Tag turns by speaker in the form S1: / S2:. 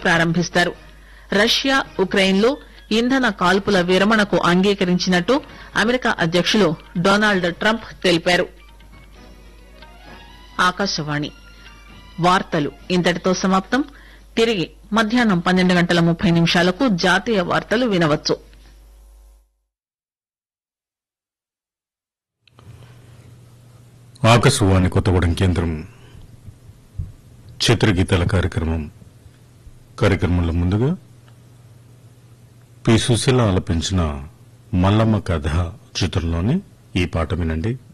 S1: ప్రారంభిస్తారు రష్యా ఉక్రెయిన్లు ఇంధన కాల్పుల విరమణకు అంగీకరించినట్టు అమెరికా అధ్యకులు డొనాల్డ్ ట్రంప్ తెలిపారు ఆకాశవాణి వార్తలు ఇంతటితో సమాప్తం తిరిగి మధ్యాహ్నం పన్నెండు గంటల ముప్పై నిమిషాలకు జాతీయ వార్తలు వినవచ్చు
S2: ఆకాశవాణి కొత్తగూడెం కేంద్రం చిత్రగీతాల కార్యక్రమం కార్యక్రమంలో ముందుగా పి సుశీల ఆలపించిన మల్లమ్మ కథ చిత్రంలోని ఈ పాట వినండి